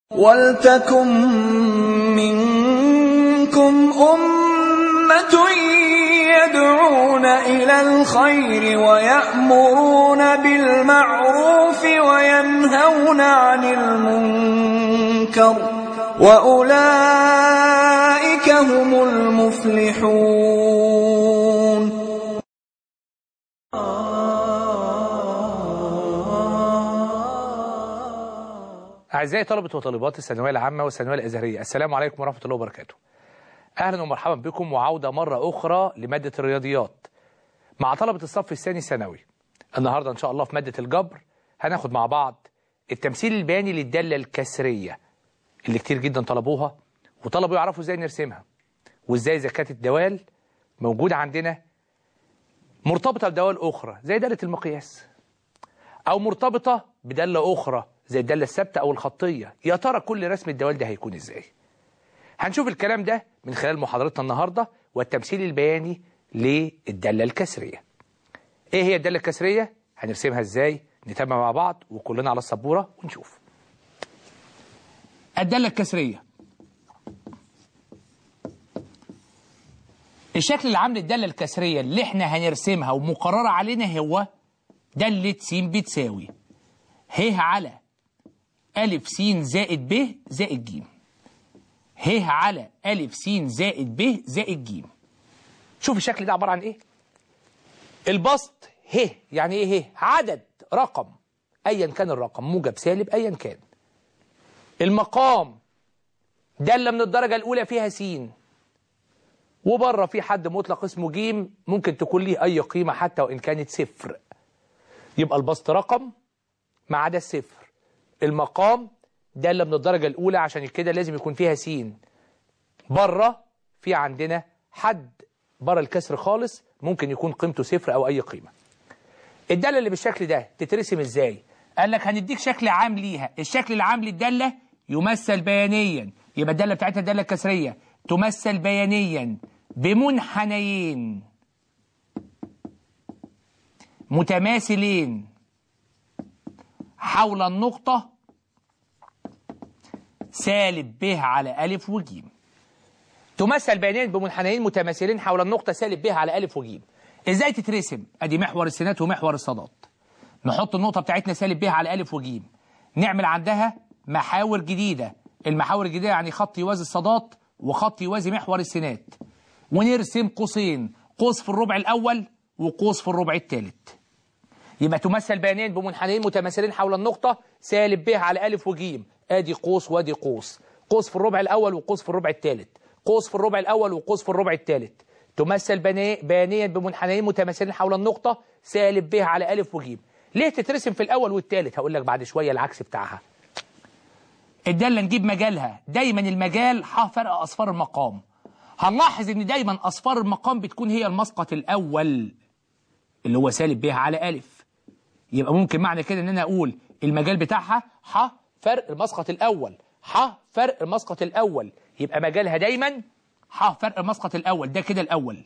وَلْتَكُن مِّنكُمْ أُمَّةٌ يَدْعُونَ إِلَى الْخَيْرِ وَيَأْمُرُونَ بِالْمَعْرُوفِ وَيَنْهَوْنَ عَنِ الْمُنكَرِ ۚ وَأُولَٰئِكَ هُمُ الْمُفْلِحُونَ أعزائي طلبة وطالبات الثانوية العامة والثانوية الأزهرية السلام عليكم ورحمة الله وبركاته أهلا ومرحبا بكم وعودة مرة أخرى لمادة الرياضيات مع طلبة الصف الثاني ثانوي النهاردة إن شاء الله في مادة الجبر هناخد مع بعض التمثيل البياني للدالة الكسرية اللي كتير جدا طلبوها وطلبوا يعرفوا ازاي نرسمها وازاي زكاة الدوال موجودة عندنا مرتبطة بدوال أخرى زي دالة المقياس أو مرتبطة بدالة أخرى زي الدالة الثابتة أو الخطية يا ترى كل رسم الدوال ده هيكون إزاي هنشوف الكلام ده من خلال محاضرتنا النهاردة والتمثيل البياني للدالة الكسرية إيه هي الدالة الكسرية هنرسمها إزاي نتابع مع بعض وكلنا على السبورة ونشوف الدالة الكسرية الشكل العام للدالة الكسرية اللي احنا هنرسمها ومقررة علينا هو دالة س بتساوي ه على ألف س زائد ب زائد ج ه على ألف س زائد ب زائد ج شوف الشكل ده عبارة عن إيه البسط ه يعني إيه ه عدد رقم أيا كان الرقم موجب سالب أيا كان المقام دالة من الدرجة الأولى فيها س وبره في حد مطلق اسمه ج ممكن تكون ليه أي قيمة حتى وإن كانت صفر يبقى البسط رقم ما عدا الصفر المقام دالة من الدرجة الأولى عشان كده لازم يكون فيها س بره في عندنا حد بره الكسر خالص ممكن يكون قيمته صفر أو أي قيمة الدالة اللي بالشكل ده تترسم إزاي قال لك هنديك شكل عام ليها الشكل العام للدالة يمثل بيانيا يبقى الدالة بتاعتها الدالة الكسرية تمثل بيانيا بمنحنيين متماثلين حول النقطة سالب ب على ألف وج تمثل بيانيا بمنحنيين متماثلين حول النقطة سالب ب على ألف وج ازاي تترسم ادي محور السينات ومحور الصادات نحط النقطة بتاعتنا سالب ب على ألف وج نعمل عندها محاور جديدة المحاور الجديدة يعني خط يوازي الصادات وخط يوازي محور السينات ونرسم قوسين قوس في الربع الأول وقوس في الربع الثالث يبقى تمثل بيانين بمنحنيين متماثلين حول النقطة سالب ب على ألف وج ادي قوس وادي قوس قوس في الربع الأول وقوس في الربع الثالث قوس في الربع الأول وقوس في الربع الثالث تمثل بيانيا بمنحنيين متماثلين حول النقطة سالب ب على ألف وج ليه تترسم في الأول والثالث هقول لك بعد شوية العكس بتاعها الدالة نجيب مجالها دايما المجال ح فرق أصفار المقام هنلاحظ ان دايما أصفار المقام بتكون هي المسقط الأول اللي هو سالب ب على ألف يبقى ممكن معنى كده ان انا اقول المجال بتاعها ح فرق المسقط الأول ح فرق المسقط الأول يبقى مجالها دايما ح فرق المسقط الأول ده كده الأول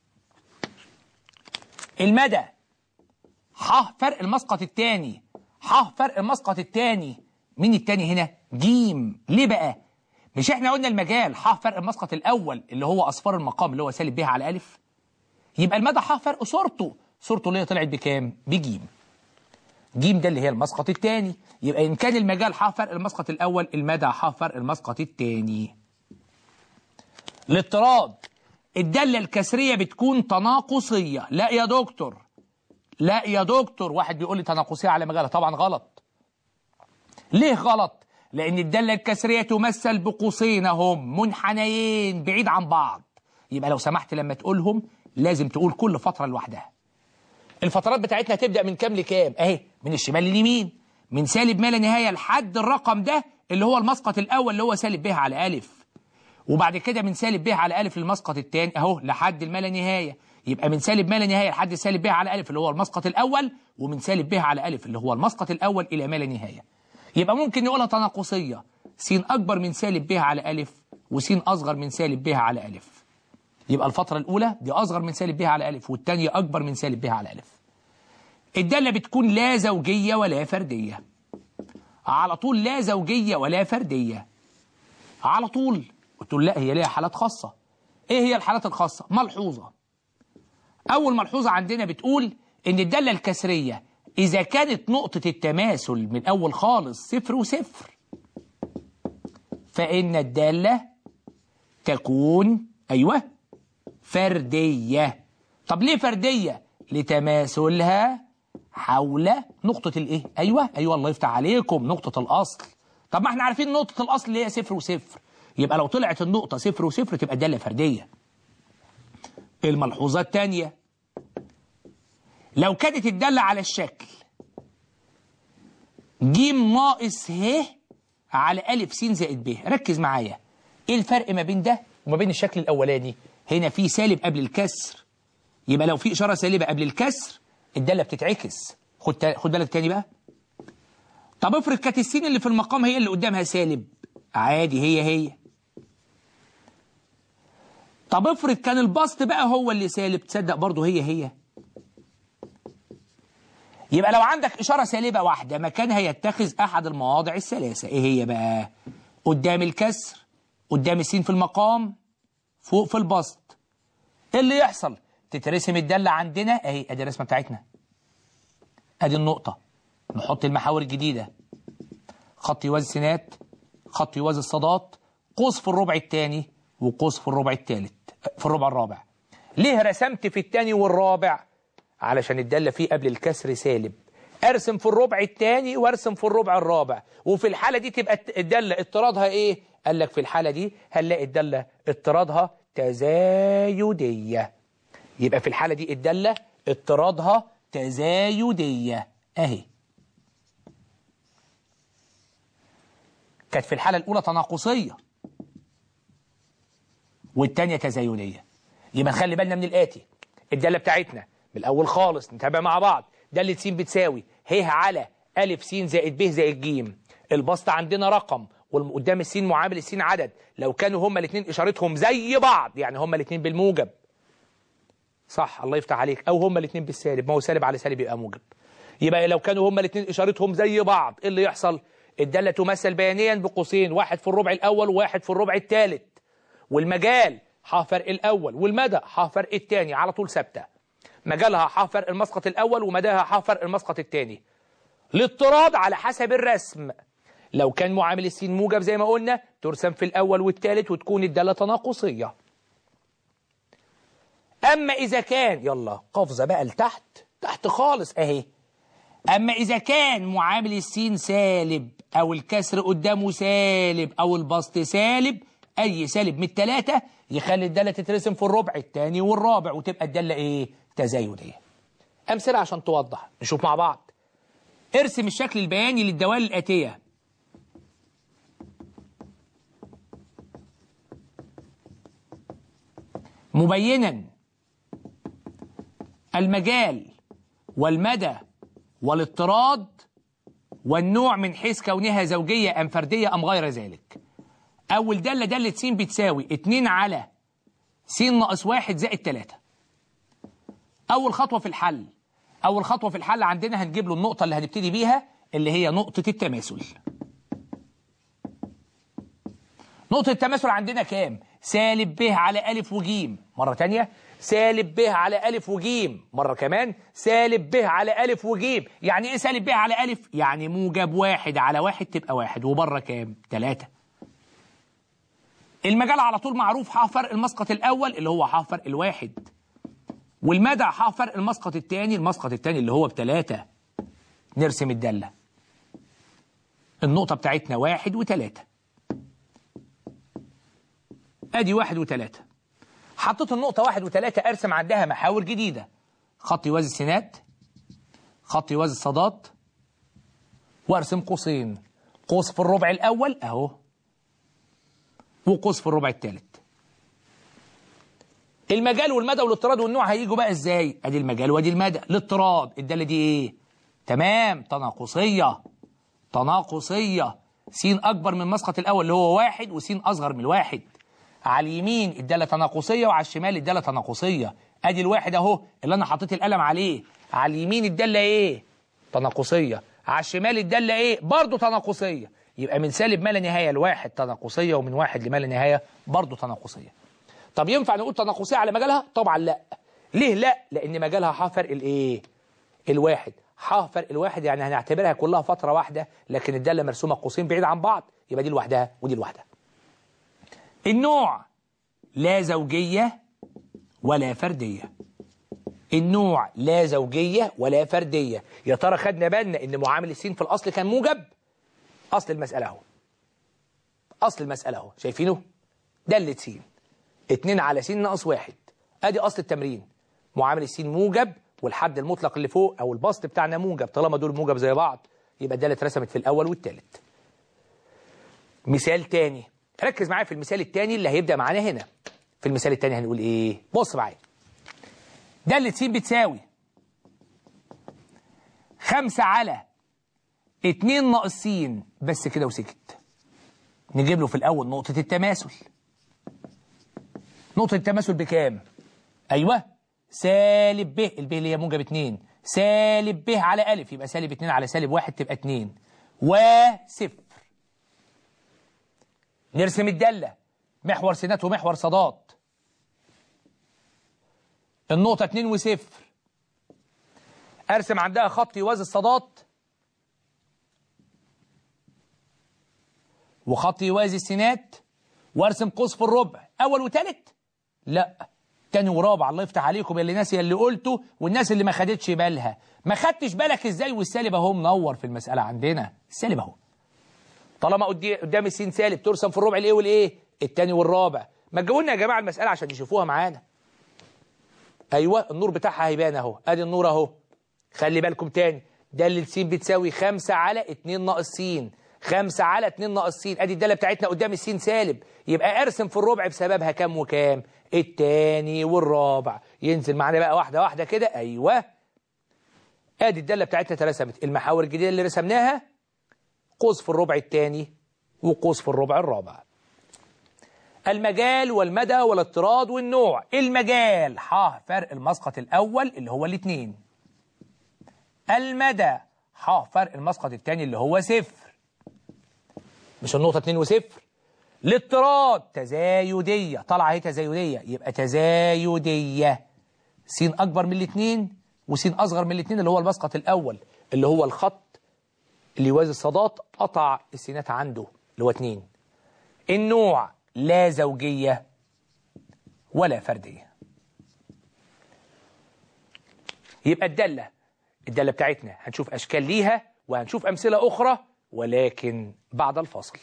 المدى ح فرق المسقط الثاني ح فرق المسقط الثاني مين التاني هنا جيم ليه بقى مش احنا قلنا المجال ح فرق المسقط الاول اللي هو اصفار المقام اللي هو سالب ب على الف يبقى المدى ح فرق صورته صورته اللي هي طلعت بكام بجيم جيم ده اللي هي المسقط الثاني يبقى ان كان المجال ح فرق المسقط الاول المدى ح فرق المسقط الثاني الاضطراد الداله الكسريه بتكون تناقصيه لا يا دكتور لا يا دكتور واحد بيقول لي تناقصيه على مجالها طبعا غلط ليه غلط لان الداله الكسريه تمثل بقوسين هم منحنيين بعيد عن بعض يبقى لو سمحت لما تقولهم لازم تقول كل فتره لوحدها الفترات بتاعتنا هتبدا من كام لكام اهي من الشمال لليمين من سالب ما لا نهايه لحد الرقم ده اللي هو المسقط الاول اللي هو سالب ب على الف وبعد كده من سالب ب على الف للمسقط الثاني اهو لحد ما لا نهايه يبقى من سالب ما لا نهايه لحد سالب ب على الف اللي هو المسقط الاول ومن سالب ب على الف اللي هو المسقط الاول الى ما لا نهايه يبقى ممكن نقولها تناقصية س أكبر من سالب ب على ألف وس أصغر من سالب ب على ألف يبقى الفترة الأولى دي أصغر من سالب ب على ألف والثانية أكبر من سالب ب على ألف الدالة بتكون لا زوجية ولا فردية على طول لا زوجية ولا فردية على طول قلت له لا هي ليها حالات خاصة ايه هي الحالات الخاصة ملحوظة اول ملحوظة عندنا بتقول ان الدالة الكسرية اذا كانت نقطة التماثل من اول خالص صفر وصفر فان الدالة تكون ايوه فردية طب ليه فردية لتماثلها حول نقطة الايه ايوه ايوه الله يفتح عليكم نقطة الاصل طب ما احنا عارفين نقطة الاصل اللي هي صفر وصفر يبقى لو طلعت النقطة صفر وصفر تبقى دالة فردية الملحوظة الثانية لو كانت الدالة على الشكل جيم ناقص ه على ألف س زائد ب ركز معايا ايه الفرق ما بين ده وما بين الشكل الأولاني هنا في سالب قبل الكسر يبقى لو في إشارة سالبة قبل الكسر الدالة بتتعكس خد تا... خد بالك تاني بقى طب افرض كانت السين اللي في المقام هي اللي قدامها سالب عادي هي هي طب افرض كان البسط بقى هو اللي سالب تصدق برضه هي هي يبقى لو عندك إشارة سالبة واحدة مكانها يتخذ أحد المواضع الثلاثة إيه هي بقى قدام الكسر قدام السين في المقام فوق في البسط إيه اللي يحصل تترسم الدالة عندنا أهي أدي الرسمة بتاعتنا أدي النقطة نحط المحاور الجديدة خط يوازي السينات خط يوازي الصادات قوس في الربع الثاني وقوس في الربع الثالث في الربع الرابع ليه رسمت في الثاني والرابع علشان الدالة فيه قبل الكسر سالب ارسم في الربع الثاني وارسم في الربع الرابع وفي الحالة دي تبقى الدالة اضطرادها ايه قال لك في الحالة دي هنلاقي الدالة اضطرادها تزايدية يبقى في الحالة دي الدالة اضطرادها تزايدية اهي كانت في الحالة الأولى تناقصية والتانية تزايدية يبقى نخلي بالنا من الآتي الدالة بتاعتنا من الأول خالص نتابع مع بعض دالة س بتساوي ه على أ س زائد ب زائد ج البسط عندنا رقم وقدام السين معامل السين عدد لو كانوا هما الاثنين إشارتهم زي بعض يعني هما الاثنين بالموجب صح الله يفتح عليك أو هما الاثنين بالسالب ما هو سالب على سالب يبقى موجب يبقى لو كانوا هما الاثنين إشارتهم زي بعض إيه اللي يحصل الدالة تمثل بيانيا بقوسين واحد في الربع الأول وواحد في الربع الثالث والمجال ح فرق الأول والمدى ح فرق الثاني على طول ثابته مجالها ح فرق المسقط الأول ومداها ح فرق المسقط الثاني الاضطراد على حسب الرسم لو كان معامل السين موجب زي ما قلنا ترسم في الأول والثالث وتكون الدالة تناقصية أما إذا كان يلا قفزة بقى لتحت تحت خالص أهي أما إذا كان معامل السين سالب أو الكسر قدامه سالب أو البسط سالب أي سالب من الثلاثة يخلي الدالة تترسم في الربع الثاني والرابع وتبقى الدالة إيه؟ تزايدية. أمثلة عشان توضح نشوف مع بعض. ارسم الشكل البياني للدوال الآتية. مبينا المجال والمدى والاضطراد والنوع من حيث كونها زوجية أم فردية أم غير ذلك أول دالة دالة س بتساوي 2 على س ناقص 1 زائد 3 أول خطوة في الحل أول خطوة في الحل عندنا هنجيب له النقطة اللي هنبتدي بيها اللي هي نقطة التماثل نقطة التماثل عندنا كام؟ سالب ب على ألف وجيم مرة تانية سالب ب على ألف وجيم مرة كمان سالب ب على ألف وجيم يعني إيه سالب ب على ألف؟ يعني موجب واحد على واحد تبقى واحد وبره كام؟ تلاتة المجال على طول معروف ح فرق المسقط الأول اللي هو ح فرق الواحد والمدى ح فرق المسقط الثاني المسقط الثاني اللي هو بتلاتة نرسم الدالة النقطة بتاعتنا واحد وتلاتة ادي واحد وتلاتة حطيت النقطة واحد وتلاتة ارسم عندها محاور جديدة خط يوازي السينات خط يوازي الصادات وارسم قوسين قوس في الربع الاول اهو وقوس في الربع الثالث المجال والمدى والاضطراد والنوع هيجوا بقى ازاي ادي المجال وادي المدى الاضطراد الداله دي ايه تمام تناقصيه تناقصيه س اكبر من مسقط الاول اللي هو واحد وس اصغر من الواحد على اليمين الداله تناقصيه وعلى الشمال الداله تناقصيه ادي الواحد اهو اللي انا حطيت القلم عليه على اليمين الداله ايه تناقصيه على الشمال الدالة ايه برضه تناقصية يبقى من سالب ما لا نهاية لواحد تناقصية ومن واحد لما لا نهاية برضه تناقصية طب ينفع نقول تناقصية على مجالها طبعا لا ليه لا لان مجالها ح فرق الايه الواحد ح فرق الواحد يعني هنعتبرها كلها فترة واحدة لكن الدالة مرسومة قوسين بعيد عن بعض يبقى دي لوحدها ودي لوحدها النوع لا زوجية ولا فردية النوع لا زوجية ولا فردية يا ترى خدنا بالنا ان معامل السين في الاصل كان موجب اصل المسألة اهو اصل المسألة اهو شايفينه دالة س اتنين على س ناقص واحد ادي اصل التمرين معامل السين موجب والحد المطلق اللي فوق او البسط بتاعنا موجب طالما دول موجب زي بعض يبقى الدالة اترسمت في الاول والتالت مثال تاني ركز معايا في المثال التاني اللي هيبدأ معانا هنا في المثال التاني هنقول ايه بص معايا دالة س بتساوي خمسة على اتنين ناقص س بس كده وسكت نجيب له في الأول نقطة التماثل نقطة التماثل بكام؟ أيوه سالب ب الب اللي هي موجب اتنين سالب ب على ألف يبقى سالب اتنين على سالب واحد تبقى اتنين وصفر نرسم الدالة محور سينات ومحور صادات النقطة 2 وصفر أرسم عندها خط يوازي الصادات وخط يوازي السينات وارسم قوس في الربع أول وتالت لا تاني ورابع الله يفتح عليكم يا اللي ناس اللي قلته والناس اللي ما خدتش بالها ما خدتش بالك ازاي والسالب اهو منور في المسألة عندنا السالب اهو طالما قدي- قدام السين سالب ترسم في الربع الايه والايه التاني والرابع ما تجاوبنا يا جماعة المسألة عشان يشوفوها معانا ايوه النور بتاعها هيبان اهو ادي النور اهو خلي بالكم تاني دالة س بتساوي 5 على 2 ناقص س 5 على 2 ناقص س ادي الداله بتاعتنا قدام السين سالب يبقى ارسم في الربع بسببها كام وكام التاني والرابع ينزل معانا بقى واحده واحده كده ايوه ادي الداله بتاعتنا اترسمت المحاور الجديده اللي رسمناها قوس في الربع الثاني وقوس في الربع الرابع المجال والمدى والاضطراد والنوع المجال ح فرق المسقط الأول اللي هو الاثنين المدى ح فرق المسقط الثاني اللي هو صفر مش النقطة 2 وصفر الاضطراد تزايدية طالعة هي تزايدية يبقى تزايدية س أكبر من الاثنين وس أصغر من الاثنين اللي هو المسقط الأول اللي هو الخط اللي يوازي الصادات قطع السينات عنده اللي هو 2 النوع لا زوجية ولا فردية يبقى الدالة الدالة بتاعتنا هنشوف أشكال ليها وهنشوف أمثلة أخرى ولكن بعد الفاصل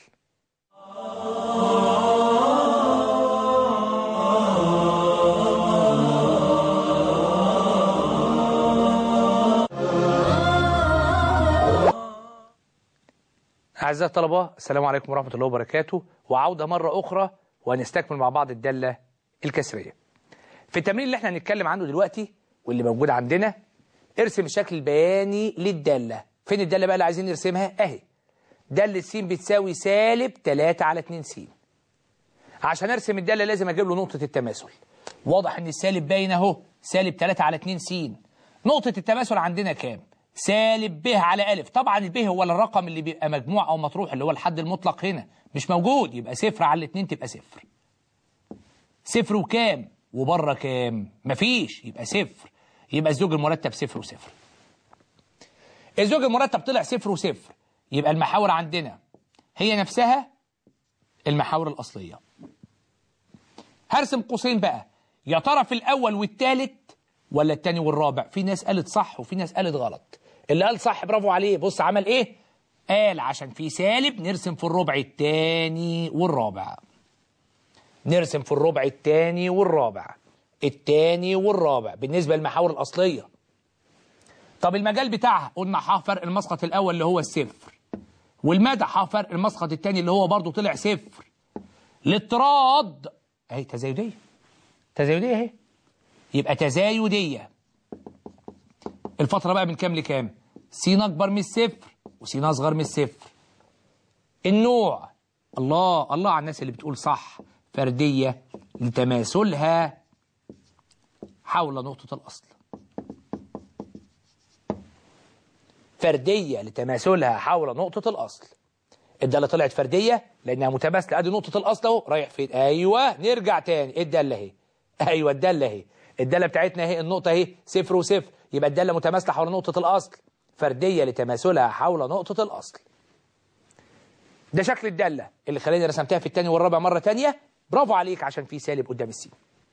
أعزائي الطلبة السلام عليكم ورحمة الله وبركاته وعودة مرة أخرى وهنستكمل مع بعض الدالة الكسرية في التمرين اللي احنا هنتكلم عنه دلوقتي واللي موجود عندنا ارسم الشكل البياني للدالة فين الدالة بقى اللي عايزين نرسمها اهي دالة س بتساوي سالب 3 على 2 س عشان ارسم الدالة لازم اجيب له نقطة التماثل واضح ان السالب باين اهو سالب 3 على 2 س نقطة التماثل عندنا كام سالب ب على ألف طبعا الب هو الرقم اللي بيبقى مجموع أو مطروح اللي هو الحد المطلق هنا مش موجود يبقى صفر على الاتنين تبقى صفر صفر وكام وبره كام مفيش يبقى صفر يبقى الزوج المرتب صفر وصفر الزوج المرتب طلع صفر وصفر يبقى المحاور عندنا هي نفسها المحاور الأصلية هرسم قوسين بقى يا ترى في الأول والثالث ولا التاني والرابع في ناس قالت صح وفي ناس قالت غلط اللي قال صح برافو عليه بص عمل ايه قال عشان في سالب نرسم في الربع التاني والرابع نرسم في الربع التاني والرابع التاني والرابع بالنسبة للمحاور الأصلية طب المجال بتاعها قلنا ح فرق المسقط الأول اللي هو الصفر والمدى ح فرق المسقط التاني اللي هو برضو طلع صفر الاضطراد اهي تزايدية تزايدية اهي يبقى تزايدية الفترة بقى من كام لكام س أكبر من الصفر وس أصغر من الصفر النوع الله الله على الناس اللي بتقول صح فردية لتماثلها حول نقطة الأصل فردية لتماثلها حول نقطة الأصل الدالة طلعت فردية لأنها متماثلة أدي نقطة الأصل أهو رايح فين أيوه نرجع تاني إيه الدالة أهي أيوه الدالة أهي الدالة بتاعتنا أهي النقطة أهي صفر وصفر يبقى الدالة متماثلة حول نقطة الأصل فردية لتماثلها حول نقطة الأصل ده شكل الدالة اللي خلاني رسمتها في التاني والرابع مرة تانية برافو عليك عشان في سالب قدام السين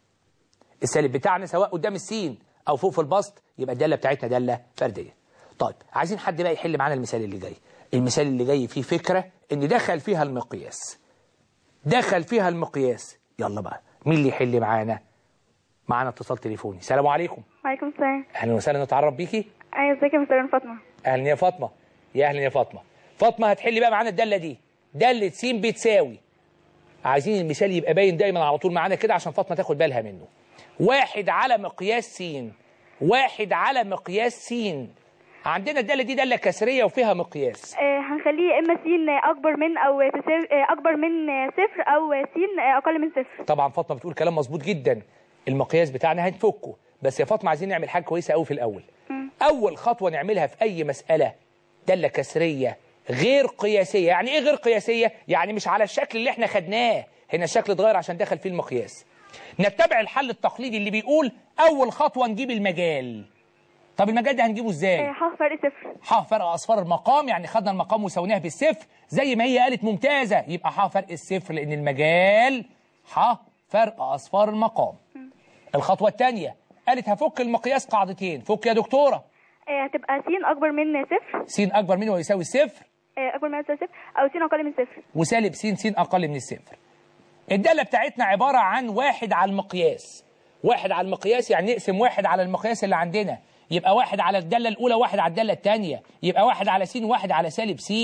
السالب بتاعنا سواء قدام السين أو فوق في البسط يبقى الدالة بتاعتنا دالة فردية طيب عايزين حد بقى يحل معانا المثال اللي جاي المثال اللي جاي فيه فكرة ان دخل فيها المقياس دخل فيها المقياس يلا بقى مين اللي يحل معانا معانا اتصال تليفوني السلام عليكم وعليكم السلام اهلا وسهلا نتعرف بيكي ايوه ازيك يا مستر أنا فاطمه اهلا يا فاطمه يا اهلا يا فاطمه فاطمه هتحلي بقى معانا الداله دي داله س بتساوي عايزين المثال يبقى باين دايما على طول معانا كده عشان فاطمه تاخد بالها منه واحد على مقياس س واحد على مقياس س عندنا الداله دي داله كسريه وفيها مقياس آه هنخليه يا اما س اكبر من او تساوي آه اكبر من آه، صفر او س آه، اقل من صفر طبعا فاطمه بتقول كلام مظبوط جدا المقياس بتاعنا هنفكه بس يا فاطمه عايزين نعمل حاجه كويسه قوي في الاول اول خطوه نعملها في اي مساله داله كسريه غير قياسيه يعني ايه غير قياسيه يعني مش على الشكل اللي احنا خدناه هنا الشكل اتغير عشان دخل فيه المقياس نتبع الحل التقليدي اللي بيقول اول خطوه نجيب المجال طب المجال ده هنجيبه ازاي آه ح فرق صفر ح فرق اصفار المقام يعني خدنا المقام وسويناه بالصفر زي ما هي قالت ممتازه يبقى ح فرق الصفر لان المجال ح فرق اصفار المقام الخطوه الثانيه قالت هفك المقياس قاعدتين فك يا دكتوره آه هتبقى س اكبر من صفر س اكبر منه ويساوي صفر آه اكبر من أو يساوي صفر او س اقل من صفر وسالب س س اقل من الصفر الداله بتاعتنا عباره عن واحد على المقياس واحد على المقياس يعني نقسم واحد على المقياس اللي عندنا يبقى واحد على الداله الاولى واحد على الداله الثانيه يبقى واحد على س واحد على سالب س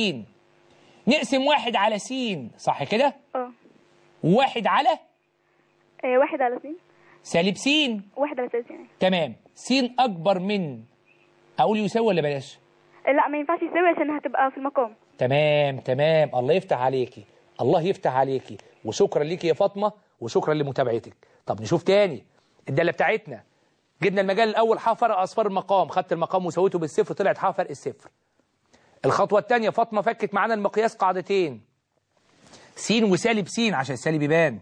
نقسم واحد على س صح كده اه واحد على آه، واحد على س سالب س واحد على س يعني تمام س اكبر من اقول يساوي ولا بلاش آه، لا ما ينفعش يساوي عشان هتبقى في المقام تمام تمام الله يفتح عليكي الله يفتح عليكي وشكرا ليكي يا فاطمه وشكرا لمتابعتك طب نشوف تاني الداله بتاعتنا جبنا المجال الاول ح فرق اصفار المقام خدت المقام وسويته بالصفر طلعت ح فرق الصفر الخطوه الثانيه فاطمه فكت معانا المقياس قاعدتين س وسالب س عشان السالب يبان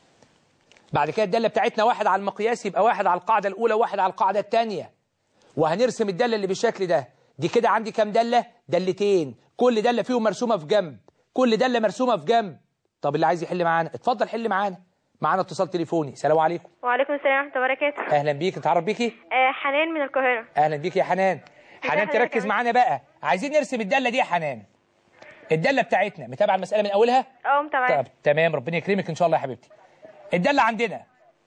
بعد كده الداله بتاعتنا واحد على المقياس يبقى واحد على القاعده الاولى واحد على القاعده الثانيه وهنرسم الداله اللي بالشكل ده دي كده عندي كام داله دالتين كل داله فيهم مرسومه في جنب كل داله مرسومه في جنب طب اللي عايز يحل معانا اتفضل حل معانا معانا اتصال تليفوني سلام عليكم وعليكم السلام ورحمه الله وبركاته اهلا بيك نتعرف بيكي آه حنان من القاهره اهلا بيك يا حنان حنان حضرتك تركز يا معانا بقى عايزين نرسم الداله دي يا حنان الداله بتاعتنا متابعه المساله من اولها اه متابعه طب تمام ربنا يكرمك ان شاء الله يا حبيبتي الداله عندنا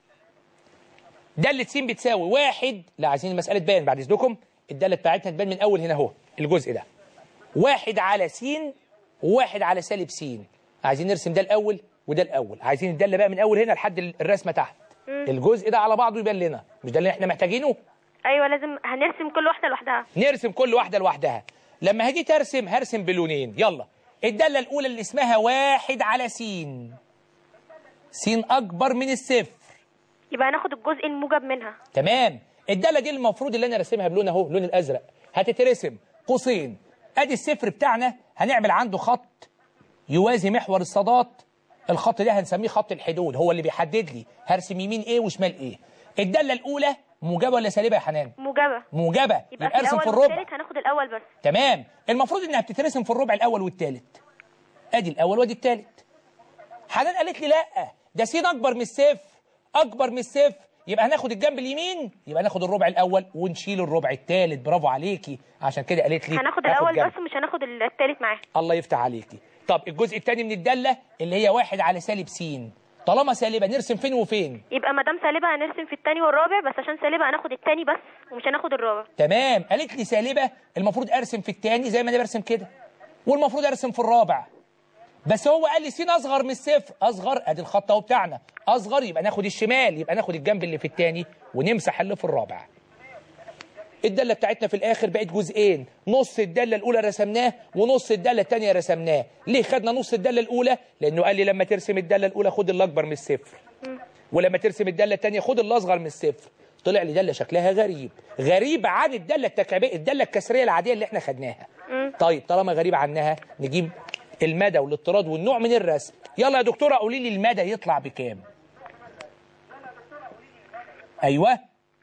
داله س بتساوي واحد لا عايزين المساله تبان بعد اذنكم الداله بتاعتنا تبان من اول هنا اهو الجزء ده واحد على س وواحد على سالب س عايزين نرسم ده الاول وده الاول عايزين الداله بقى من اول هنا لحد الرسمه تحت الجزء ده على بعضه يبان لنا مش ده اللي احنا محتاجينه ايوه لازم هنرسم كل واحده لوحدها نرسم كل واحدة لوحدها لما هاجي ترسم هرسم بلونين يلا الدالة الأولى اللي اسمها واحد على س س أكبر من الصفر يبقى هناخد الجزء الموجب منها تمام الدالة دي المفروض اللي أنا راسمها بلون أهو اللون الأزرق هتترسم قوسين أدي الصفر بتاعنا هنعمل عنده خط يوازي محور الصادات الخط ده هنسميه خط الحدود هو اللي بيحدد لي هرسم يمين إيه وشمال إيه الدالة الأولى موجبة ولا سالبة يا حنان؟ موجبه موجبة يبقى, يبقى في ارسم الاول في الربع والثالث هناخد الاول بس تمام المفروض انها بتترسم في الربع الاول والثالث ادي الاول وادي الثالث حنان قالت لي لا ده س اكبر من الصفر اكبر من الصفر يبقى هناخد الجنب اليمين يبقى ناخد الربع الاول ونشيل الربع الثالث برافو عليكي عشان كده قالت لي هناخد هاخد الاول جنب. بس مش هناخد الثالث معاه الله يفتح عليكي طب الجزء الثاني من الداله اللي هي واحد على سالب س طالما سالبه نرسم فين وفين يبقى ما دام سالبه هنرسم في الثاني والرابع بس عشان سالبه هناخد الثاني بس ومش هناخد الرابع تمام قالت لي سالبه المفروض ارسم في الثاني زي ما انا برسم كده والمفروض ارسم في الرابع بس هو قال لي س اصغر من الصفر اصغر ادي الخط اهو بتاعنا اصغر يبقى ناخد الشمال يبقى ناخد الجنب اللي في الثاني ونمسح اللي في الرابع الداله بتاعتنا في الاخر بقت جزئين نص الداله الاولى رسمناه ونص الداله الثانيه رسمناه ليه خدنا نص الداله الاولى لانه قال لي لما ترسم الداله الاولى خد اللي اكبر من الصفر ولما ترسم الداله الثانيه خد اللي اصغر من الصفر طلع لي داله شكلها غريب غريب عن الداله التكعيبيه الداله الكسريه العاديه اللي احنا خدناها مم. طيب طالما غريب عنها نجيب المدى والاضطراد والنوع من الرسم يلا يا دكتوره قولي لي المدى يطلع بكام ايوه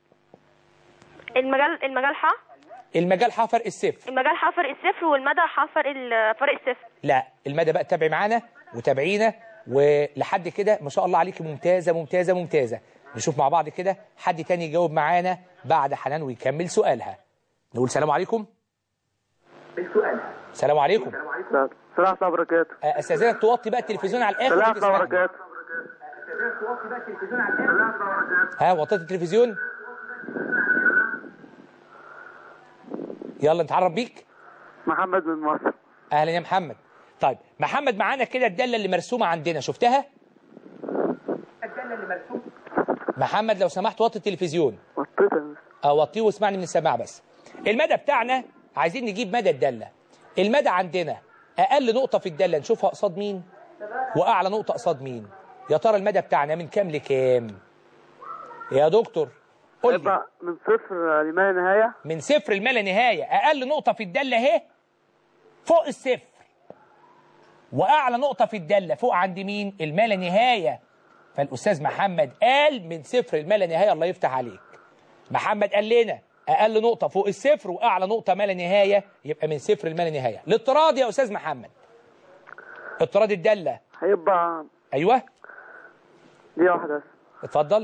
المجال المجال ح المجال ح فرق الصفر المجال ح فرق الصفر والمدى ح فرق ال- فرق الصفر لا المدى بقى تابعي معانا وتابعينا ولحد كده ما شاء الله عليكي ممتازه ممتازه ممتازه نشوف مع بعض كده حد تاني يجاوب معانا بعد حنان ويكمل سؤالها نقول سلام عليكم سلام عليكم السلام ورحمة الله وبركاته آه، استاذنك توطي بقى التلفزيون على الاخر السلام ورحمة الله وتسمعني. وبركاته ها وطيت التلفزيون يلا نتعرف بيك محمد من مصر اهلا يا محمد طيب محمد معانا كده الداله اللي مرسومه عندنا شفتها محمد لو سمحت وطي التلفزيون وطيتها اوطيه واسمعني من السماعه بس المدى بتاعنا عايزين نجيب مدى الداله المدى عندنا اقل نقطه في الداله نشوفها قصاد مين واعلى نقطه قصاد مين يا ترى المدى بتاعنا من كام لكام يا دكتور قول لي يبقى من صفر لما لا نهاية من صفر لما لا نهايه اقل نقطه في الداله اهي فوق الصفر واعلى نقطه في الداله فوق عند مين الما لا نهايه فالاستاذ محمد قال من صفر لما لا نهايه الله يفتح عليك محمد قال لنا اقل نقطه فوق الصفر واعلى نقطه ما لا نهايه يبقى من صفر لما لا نهايه الاضطراد يا استاذ محمد اضطراد الداله هيبقى ايوه دي واحدة بس اتفضل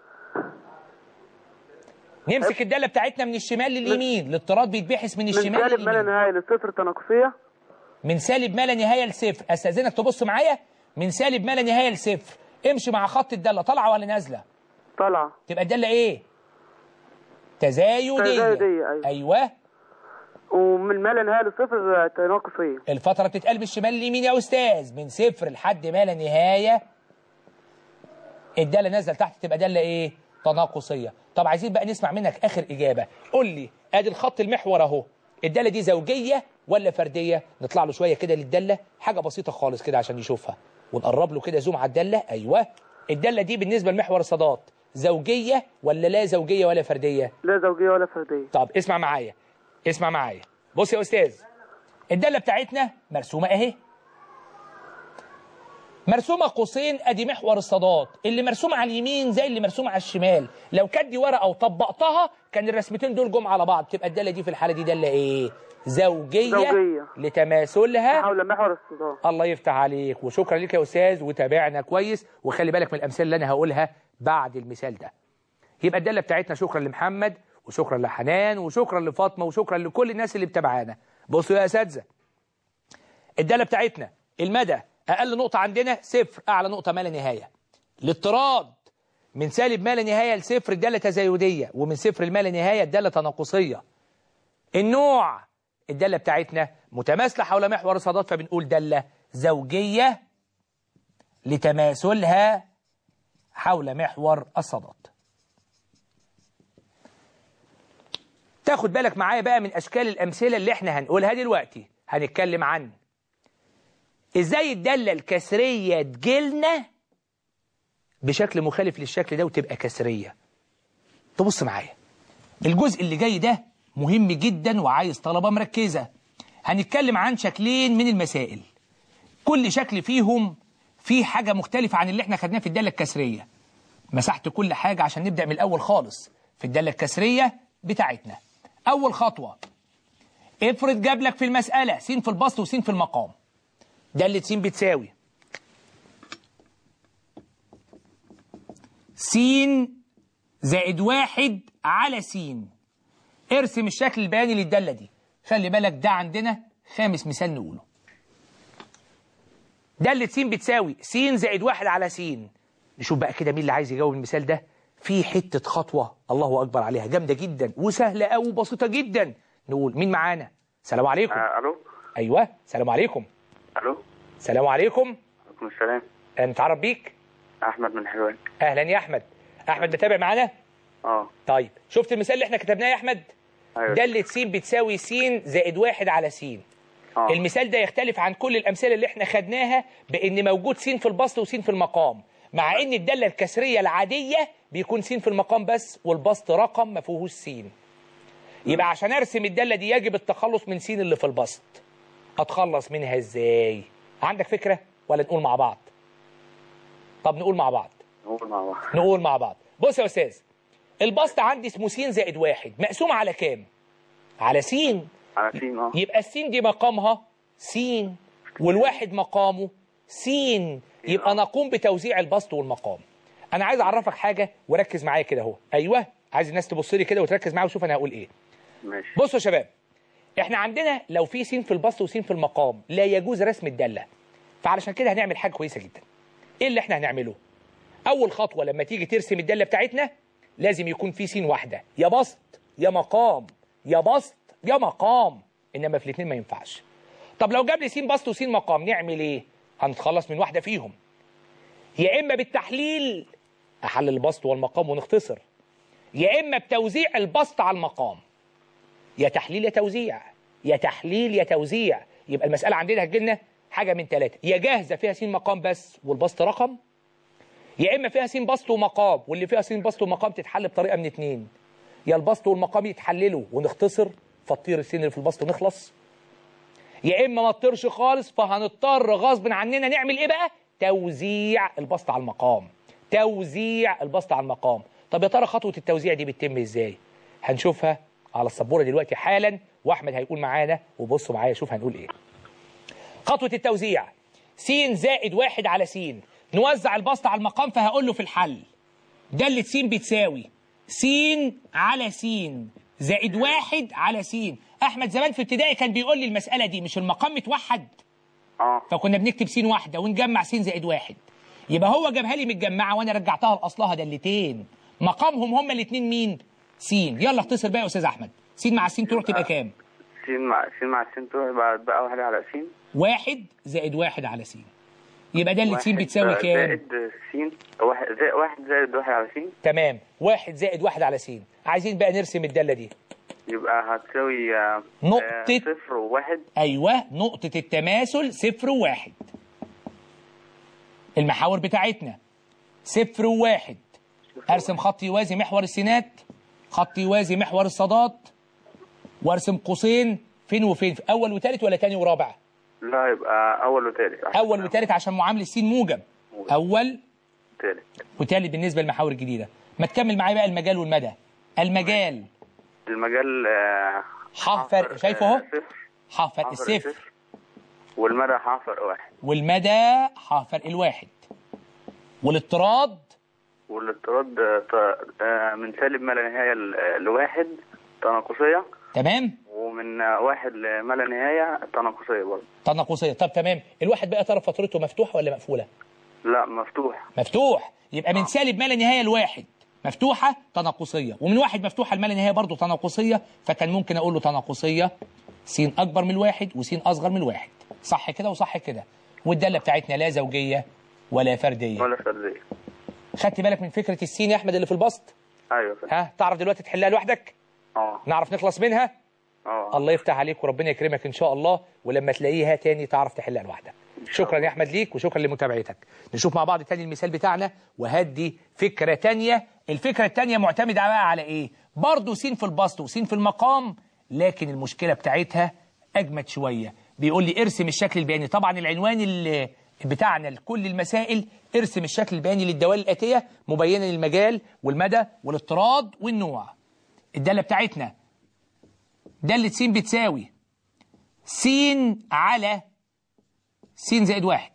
نمسك الداله بتاعتنا من الشمال لليمين الاضطراد بيتبحث من من الشمال سالب ما لا لليمين نهاية لصفر تناقصية من سالب ما لا نهايه لصفر استاذنك تبص معايا من سالب ما لا نهايه لصفر امشي مع خط الداله طالعه ولا نازله طالعة تبقى الداله ايه تزايديه تزايدية، أيوة. ايوه ومن ما لا نهاية لصفر تناقصية الفتره بتتقلب الشمال لليمين يا استاذ من صفر لحد ما لا نهايه الداله نازله تحت تبقى داله ايه تناقصيه طب عايزين بقى نسمع منك اخر اجابه قول لي ادي الخط المحور اهو الداله دي زوجيه ولا فرديه نطلع له شويه كده للداله حاجه بسيطه خالص كده عشان يشوفها ونقرب له كده زوم على الداله ايوه الداله دي بالنسبه لمحور الصادات زوجيه ولا لا زوجيه ولا فرديه لا زوجية ولا فردية طب اسمع معايا اسمع معايا بص يا استاذ الداله بتاعتنا مرسومه اهي مرسومه قوسين ادي محور الصادات اللي مرسومه على اليمين زي اللي مرسومه على الشمال لو كانت دي ورقه وطبقتها كان الرسمتين دول جم على بعض تبقى الداله دي في الحاله دي داله ايه زوجيه, زوجية. لتماثلها حول محور الصدام الله يفتح عليك وشكرا لك يا استاذ وتابعنا كويس وخلي بالك من الامثله اللي انا هقولها بعد المثال ده يبقى الداله بتاعتنا شكرا لمحمد وشكرا لحنان وشكرا لفاطمه وشكرا لكل الناس اللي بتابعانا بصوا يا اساتذه الداله بتاعتنا المدى اقل نقطه عندنا صفر اعلى نقطه ما لا نهايه الاضطراد من سالب ما لا نهايه لصفر الداله تزايديه ومن صفر لما لا نهايه الداله تناقصيه النوع الداله بتاعتنا متماثله حول محور الصادات فبنقول داله زوجيه لتماثلها حول محور الصادات تاخد بالك معايا بقى من اشكال الامثله اللي احنا هنقولها دلوقتي هنتكلم عن ازاي الداله الكسريه تجيلنا بشكل مخالف للشكل ده وتبقى كسريه تبص معايا الجزء اللي جاي ده مهم جدا وعايز طلبه مركزه هنتكلم عن شكلين من المسائل كل شكل فيهم فيه حاجه مختلفه عن اللي احنا خدناه في الداله الكسريه مسحت كل حاجه عشان نبدا من الاول خالص في الداله الكسريه بتاعتنا اول خطوه افرض جاب لك في المساله س في البسط وس في المقام داله س بتساوي س زائد واحد على س ارسم الشكل البياني للدالة دي خلي بالك ده عندنا خامس مثال نقوله دالة س بتساوي س زائد واحد على س نشوف بقى كده مين اللي عايز يجاوب المثال ده في حتة خطوة الله أكبر عليها جامدة جدا وسهلة أوي وبسيطة جدا نقول مين معانا سلام عليكم آه، الو أيوه سلام عليكم الو سلام عليكم عليكم السلام نتعرف بيك احمد من حلوان أهلا يا أحمد أحمد بتابع معانا اه طيب شفت المثال اللي احنا كتبناه يا أحمد ايوه دالة س بتساوي س زائد واحد على س اه المثال ده يختلف عن كل الأمثلة اللي احنا خدناها بأن موجود س في البسط وس في المقام مع ان الداله الكسريه العاديه بيكون س في المقام بس والبسط رقم ما فيهوش س يبقى عشان ارسم الداله دي يجب التخلص من س اللي في البسط اتخلص منها ازاي عندك فكره ولا نقول مع بعض طب نقول مع بعض نقول مع بعض نقول مع بعض بص يا استاذ البسط عندي اسمه س زائد واحد مقسوم على كام على س على سين اه يبقى السين دي مقامها س والواحد مقامه س يبقى نقوم بتوزيع البسط والمقام انا عايز اعرفك حاجه وركز معايا كده اهو ايوه عايز الناس تبص لي كده وتركز معايا وشوف انا هقول ايه ماشي بصوا يا شباب احنا عندنا لو في س في البسط وس في المقام لا يجوز رسم الداله فعلشان كده هنعمل حاجه كويسه جدا ايه اللي احنا هنعمله اول خطوه لما تيجي ترسم الداله بتاعتنا لازم يكون في س واحده يا بسط يا مقام يا بسط يا مقام انما في الاثنين ما ينفعش طب لو جاب لي س بسط وس مقام نعمل ايه هنتخلص من واحده فيهم يا اما بالتحليل احلل البسط والمقام ونختصر يا اما بتوزيع البسط على المقام يا تحليل يا توزيع يا تحليل يا توزيع يبقى المساله عندنا هتجيلنا حاجه من ثلاثه يا جاهزه فيها س مقام بس والبسط رقم يا اما فيها س بسط ومقام واللي فيها س بسط ومقام تتحل بطريقه من اتنين يا البسط والمقام يتحللوا ونختصر فتطير السين اللي في البسط ونخلص يا اما ما تطيرش خالص فهنضطر غصب عننا نعمل ايه بقى توزيع البسط على المقام توزيع البسط على المقام طب يا ترى خطوه التوزيع دي بتتم ازاي هنشوفها على السبوره دلوقتي حالا واحمد هيقول معانا وبصوا معايا شوف هنقول ايه خطوه التوزيع س زائد واحد على س نوزع البسط على المقام فهقول له في الحل دالة س بتساوي س على س زائد واحد على س احمد زمان في ابتدائي كان بيقول لي المساله دي مش المقام متوحد اه فكنا بنكتب س واحده ونجمع س زائد واحد يبقى هو جابها لي متجمعه وانا رجعتها لاصلها دالتين مقامهم هما الاثنين مين س يلا اختصر بقى يا استاذ احمد س مع س تروح تبقى كام سين مع سين مع سين تروح يبقى بقى واحد على سين واحد زائد واحد على س يبقى دالة س واحد بتساوي كام زائد سين واحد زائد واحد زائد واحد على سين تمام واحد زائد واحد على س عايزين بقى نرسم الدالة دي يبقى هتساوي آه، نقطة. آه، صفر وواحد أيوة نقطة التماثل صفر وواحد المحاور بتاعتنا صفر وواحد أرسم خط يوازي محور السينات خط يوازي محور الصادات وأرسم قوسين فين وفين في أول وثالث ولا تاني ورابع لا يبقى أول وتالت عشان أول وثالث عشان معاملة السين موجب أول تالت وثالث بالنسبة للمحاور الجديدة ما تكمل معايا بقى المجال والمدى المجال المجال آه، ح فرق شايفه اهو صفر ح فرق ح الصفر والمدى ح فرق واحد والمدى ح فرق الواحد والاضطراد والاضطراد آه، ط- آه، من سالب ما لا نهاية ل- لواحد تناقصية تمام ومن آه، واحد لما لا نهاية تناقصية برضه تناقصيه طب تمام الواحد بقى ترى فترته مفتوحه ولا مقفوله لا مفتوح مفتوح يبقى من سالب ما لا نهايه لواحد مفتوحه تناقصيه ومن واحد مفتوحه لما لا نهايه برضه تناقصيه فكان ممكن اقول له تناقصيه س اكبر من الواحد وس اصغر من الواحد صح كده وصح كده والداله بتاعتنا لا زوجيه ولا فرديه ولا فردية خدت بالك من فكره السين يا احمد اللي في البسط أيوة فردية ها تعرف دلوقتي تحلها لوحدك اه نعرف نخلص منها اه الله يفتح عليك وربنا يكرمك ان شاء الله ولما تلاقيها تاني تعرف تحلها لوحدك شكرا يا احمد ليك وشكرا لمتابعتك نشوف مع بعض تاني المثال بتاعنا وهدي فكره تانية الفكره التانية معتمده بقى على ايه برضه س في البسط وس في المقام لكن المشكله بتاعتها اجمد شويه بيقول لي ارسم الشكل البياني طبعا العنوان اللي بتاعنا لكل المسائل ارسم الشكل البياني للدوال الاتيه مبينا للمجال والمدى والاضطراد والنوع الداله بتاعتنا دالة س بتساوي س على س زائد واحد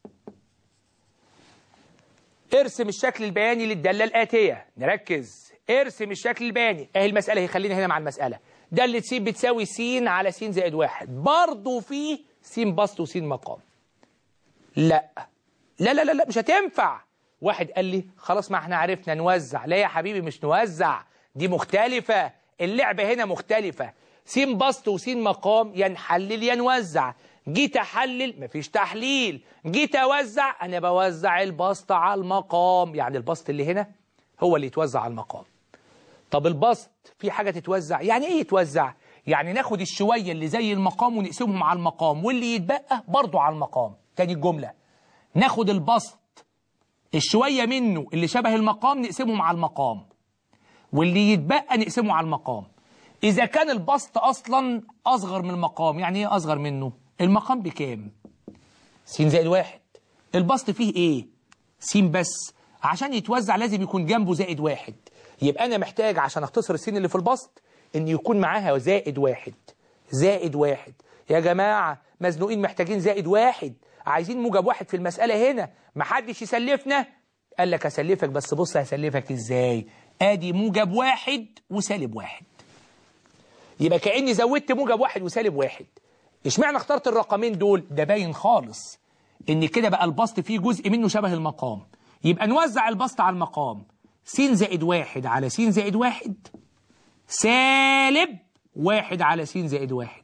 ارسم الشكل البياني للدالة الآتية نركز ارسم الشكل البياني اهي المسألة هي خلينا هنا مع المسألة دالة س بتساوي س على س زائد واحد برضه في س بسط وس مقام لا لا لا لا لا مش هتنفع واحد قال لي خلاص ما احنا عرفنا نوزع لا يا حبيبي مش نوزع دي مختلفة اللعبة هنا مختلفة س بسط وس مقام يا نحلل يا نوزع جيت احلل مفيش تحليل جيت اوزع انا بوزع البسط على المقام يعني البسط اللي هنا هو اللي يتوزع على المقام طب البسط في حاجة تتوزع يعني ايه يتوزع يعني ناخد الشوية اللي زي المقام ونقسمهم على المقام واللي يتبقى برضه على المقام تاني الجملة ناخد البسط الشوية منه اللي شبه المقام نقسمهم على المقام واللي يتبقى نقسمه على المقام إذا كان البسط أصلا أصغر من المقام يعني إيه أصغر منه المقام بكام س زائد واحد البسط فيه إيه س بس عشان يتوزع لازم يكون جنبه زائد واحد يبقى أنا محتاج عشان أختصر السين اللي في البسط إن يكون معاها زائد واحد زائد واحد يا جماعة مزنوقين محتاجين زائد واحد عايزين موجب واحد في المسألة هنا محدش يسلفنا قال لك هسلفك بس بص هسلفك ازاي ادي موجب واحد وسالب واحد يبقى كأني زودت موجب واحد وسالب واحد اشمعنى اخترت الرقمين دول ده باين خالص ان كده بقى البسط فيه جزء منه شبه المقام يبقى نوزع البسط على المقام س زائد واحد على س زائد واحد سالب واحد على س زائد واحد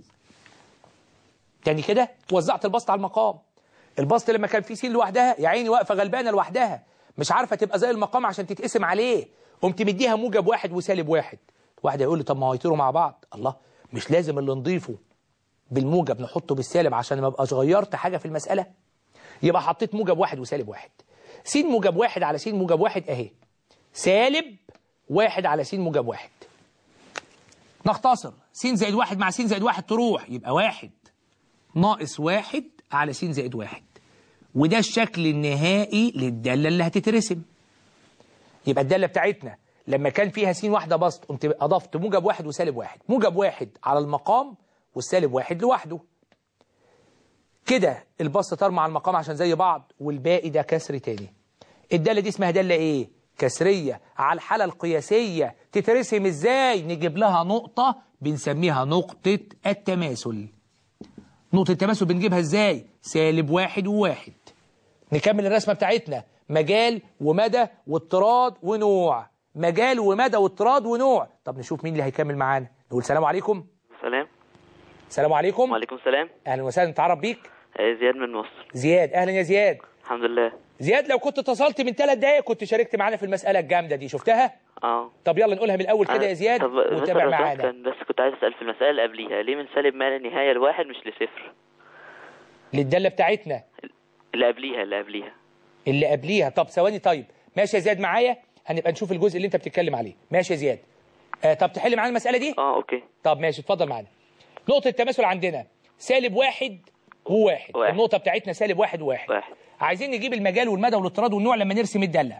تاني كده وزعت البسط على المقام البسط لما كان فيه س لوحدها يا عيني واقفه غلبانه لوحدها مش عارفه تبقى زي المقام عشان تتقسم عليه قمت مديها موجب واحد وسالب واحد واحد هيقول لي طب ما هو يطيروا مع بعض الله مش لازم اللي نضيفه بالموجب نحطه بالسالب عشان ما ابقاش غيرت حاجه في المساله يبقى حطيت موجب واحد وسالب واحد س موجب واحد على س موجب واحد اهي سالب واحد على س موجب واحد نختصر س زائد واحد مع س زائد واحد تروح يبقى واحد ناقص واحد على س زائد واحد وده الشكل النهائي للدالة اللي هتترسم يبقى الدالة بتاعتنا لما كان فيها س واحدة بسط قمت أضفت موجب واحد وسالب واحد موجب واحد على المقام والسالب واحد لوحده كده البسط طار مع المقام عشان زي بعض والباقي ده كسر تاني الدالة دي اسمها دالة ايه كسرية على الحالة القياسية تترسم ازاي نجيب لها نقطة بنسميها نقطة التماثل نقطة التماثل بنجيبها ازاي سالب واحد وواحد نكمل الرسمة بتاعتنا مجال ومدى واضطراد ونوع مجال ومدى واضطراد ونوع طب نشوف مين اللي هيكمل معانا نقول سلام عليكم سلام سلام عليكم وعليكم السلام اهلا وسهلا نتعرف بيك آه، زياد من مصر زياد اهلا يا زياد الحمد لله زياد لو كنت اتصلت من ثلاث دقايق كنت شاركت معانا في المسألة الجامدة دي شفتها اه طب يلا نقولها من الأول كده يا زياد طب بس وتابع لو سمحت معانا كان بس كنت عايز اسال في المساله اللي قبليها ليه من سالب ما لا نهايه لواحد مش لصفر للدالة بتاعتنا اللي قبليها اللي قبليها اللي قبليها طب ثواني طيب ماشي يا زياد معايا هنبقى نشوف الجزء اللي انت بتتكلم عليه ماشي يا زياد آه طب تحل معانا المسألة دي اه اوكي طب ماشي اتفضل معانا نقطة التماثل عندنا سالب واحد وواحد واحد. النقطة بتاعتنا سالب واحد وواحد واحد عايزين نجيب المجال والمدى والاضطراد والنوع لما نرسم الدالة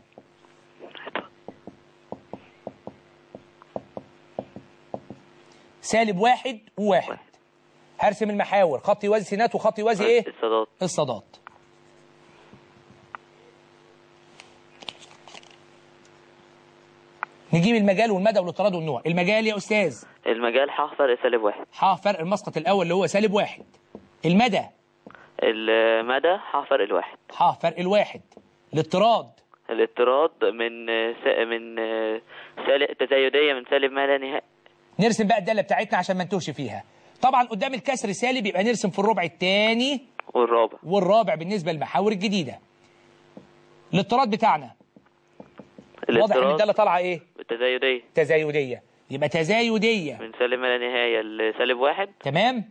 سالب واحد وواحد واحد. هرسم المحاور خط يوازي سينات وخط يوازي ايه الصادات الصادات نجيب المجال والمدى والاضطراد والنوع المجال يا استاذ المجال ح فرق سالب واحد ح فرق المسقط الاول اللي هو سالب واحد المدى المدى ح فرق الواحد ح فرق الواحد الاضطراد الاضطراد من آه، س... من آه، سالب تزايديه من سالب ما لا نهايه نرسم بقى الداله بتاعتنا عشان ما نتوهش فيها طبعا قدام الكسر سالب يبقى نرسم في الربع الثاني والرابع والرابع بالنسبه للمحاور الجديده الاضطراد بتاعنا واضح ان الاضطراد الداله طالعه ايه تزايديه تزايديه يبقى تزايديه من سالب ما لا نهايه لسالب واحد تمام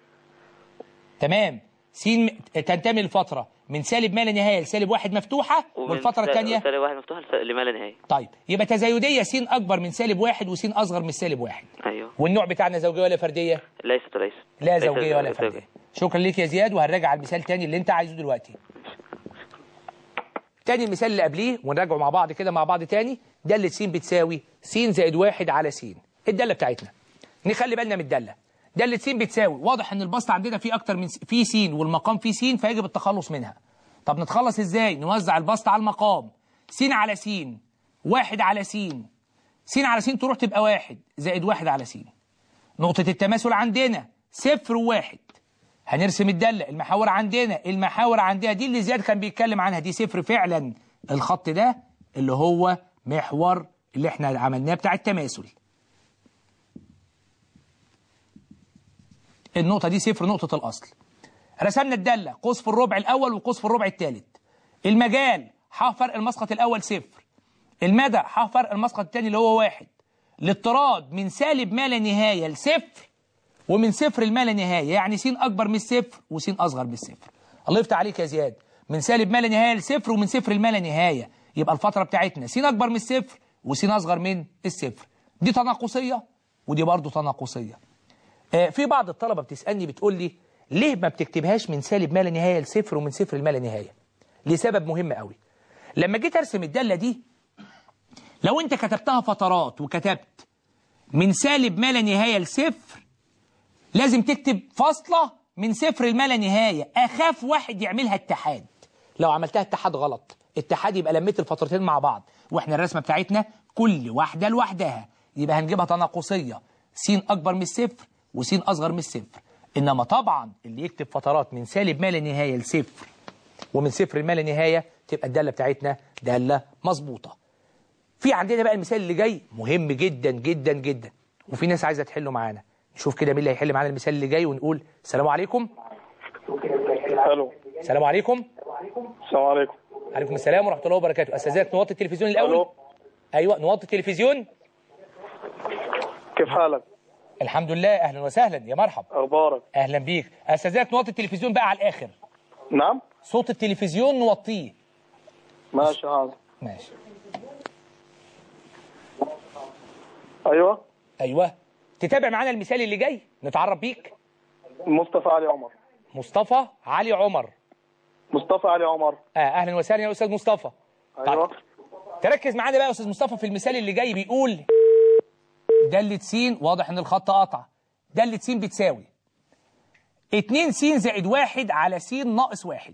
تمام س تنتمي لفتره من سالب ما لا نهايه لسالب واحد مفتوحه ومن والفتره سا- الثانيه سالب واحد مفتوح لس- لما لا نهايه طيب يبقى تزايديه س اكبر من سالب واحد وس اصغر من سالب واحد ايوه والنوع بتاعنا زوجيه ولا فرديه ليست ليست لا ليست زوجيه ولا ليست فرديه شكرا ليك يا زياد وهنراجع على المثال تاني اللي انت عايزه دلوقتي تاني المثال اللي قبليه ونراجعه مع بعض كده مع بعض تاني دالة س بتساوي س زائد واحد على س الدالة بتاعتنا نخلي بالنا من الدالة دالة س بتساوي واضح ان البسط عندنا فيه اكتر من س- فيه س والمقام فيه س فيجب التخلص منها طب نتخلص ازاي نوزع البسط على المقام س على س واحد على س س على س تروح تبقى واحد زائد واحد على س نقطة التماثل عندنا صفر وواحد هنرسم الدالة المحاور عندنا المحاور عندنا دي اللي زياد كان بيتكلم عنها دي صفر فعلا الخط ده اللي هو محور اللي احنا عملناه بتاع التماثل النقطة دي صفر نقطة الأصل رسمنا الدالة قوس في الربع الأول وقوس في الربع الثالث المجال ح فرق المسقط الأول صفر المدى ح فرق المسقط الثاني اللي هو واحد الاضطراد من سالب ما لا نهاية لصفر ومن صفر لما لا نهاية يعني س أكبر من الصفر وس أصغر من الصفر الله يفتح عليك يا زياد من سالب ما لا نهايه لصفر ومن صفر لما لا نهايه يبقى الفتره بتاعتنا س اكبر من الصفر وس اصغر من الصفر دي تناقصيه ودي برضو تناقصيه آه، في بعض الطلبه بتسالني بتقول لي ليه ما بتكتبهاش من سالب ما لا نهايه لصفر ومن صفر لما لا نهايه لسبب مهم قوي لما جيت ارسم الداله دي لو انت كتبتها فترات وكتبت من سالب ما لا نهايه لصفر لازم تكتب فاصله من صفر لما لا نهايه اخاف واحد يعملها اتحاد لو عملتها اتحاد غلط اتحاد يبقى لميت الفترتين مع بعض واحنا الرسمه بتاعتنا كل واحده لوحدها يبقى هنجيبها تناقصيه س اكبر من الصفر وس اصغر من الصفر انما طبعا اللي يكتب فترات من سالب ما لا نهايه لصفر ومن صفر لما لا نهايه تبقى الداله بتاعتنا داله مظبوطه في عندنا بقى المثال اللي جاي مهم جدا جدا جدا وفي ناس عايزه تحله معانا نشوف كده مين اللي هيحل معانا المثال اللي جاي ونقول السلام عليكم الو السلام عليكم السلام عليكم عليكم السلام ورحمه الله وبركاته استاذنك نوطي التلفزيون الاول الو ايوه نوطي التلفزيون كيف حالك الحمد لله اهلا وسهلا يا مرحب اخبارك اهلا بيك استاذنك نوطي التلفزيون بقى على الاخر نعم صوت التلفزيون نوطيه ماشي هذا ماشي ايوه ايوه تتابع معانا المثال اللي جاي نتعرف بيك مصطفى علي عمر مصطفى علي عمر مصطفى علي عمر آه اهلا وسهلا يا استاذ مصطفى ايوه تركز معانا بقى يا استاذ مصطفى في المثال اللي جاي بيقول دالة س واضح ان الخط قطع دالة س بتساوي 2 س زائد 1 على س ناقص 1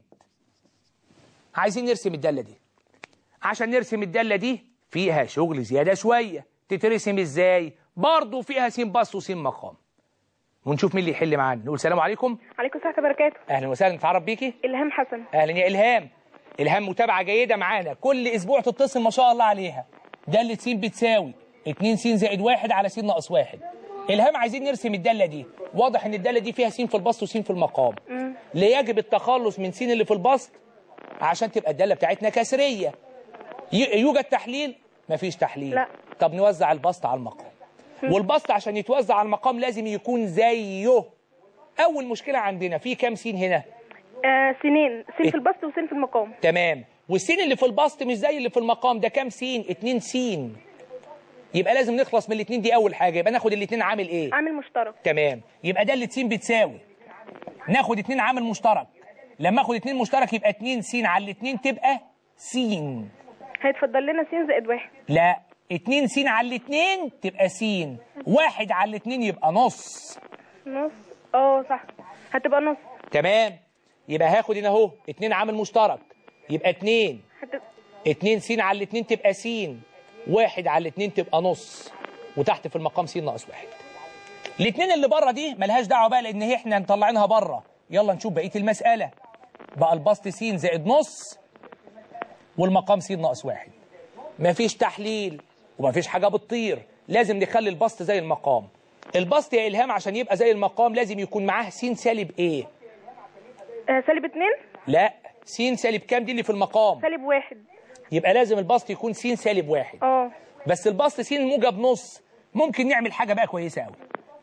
عايزين نرسم الدالة دي عشان نرسم الدالة دي فيها شغل زيادة شوية تترسم ازاي برضه فيها س بسط وس مقام ونشوف مين اللي يحل معانا نقول سلام عليكم عليكم السلام وبركاته اهلا وسهلا نتعرف بيكي الهام حسن اهلا يا الهام الهام متابعه جيده معانا كل اسبوع تتصل ما شاء الله عليها داله س بتساوي 2 س زائد 1 على س ناقص 1 الهام عايزين نرسم الداله دي واضح ان الداله دي فيها س في البسط وس في المقام ليجب التخلص من س اللي في البسط عشان تبقى الداله بتاعتنا كسريه ي- يوجد تحليل مفيش تحليل لا. طب نوزع البسط على المقام والبسط عشان يتوزع على المقام لازم يكون زيه اول مشكله عندنا في كام س هنا آه سنين سن إيه؟ في البسط وسن في المقام تمام والسين اللي في البسط مش زي اللي في المقام ده كام سين اتنين سين يبقى لازم نخلص من الاتنين دي اول حاجه يبقى ناخد الاتنين عامل ايه عامل مشترك تمام يبقى ده اللي سين بتساوي ناخد اتنين عامل مشترك لما اخد اتنين مشترك يبقى اتنين سين على الاتنين تبقى سين هيتفضل لنا سين زائد واحد لا اتنين سين على الاتنين تبقى سين واحد على الاتنين يبقى نص نص اه صح هتبقى نص تمام يبقى هاخد هنا اهو اتنين عامل مشترك يبقى اتنين هت... اتنين س على الاتنين تبقى س واحد على الاتنين تبقى نص وتحت في المقام س ناقص واحد الاتنين اللي بره دي ملهاش دعوه بقى لان هي احنا مطلعينها بره يلا نشوف بقيه المساله بقى البسط س زائد نص والمقام س ناقص واحد مفيش تحليل ومفيش حاجه بتطير لازم نخلي البسط زي المقام البسط يا الهام عشان يبقى زي المقام لازم يكون معاه س سالب ايه آه سالب اتنين لا س سالب كام دي اللي في المقام سالب واحد يبقى لازم البسط يكون س سالب واحد اه بس البسط س موجب نص ممكن نعمل حاجه بقى كويسه قوي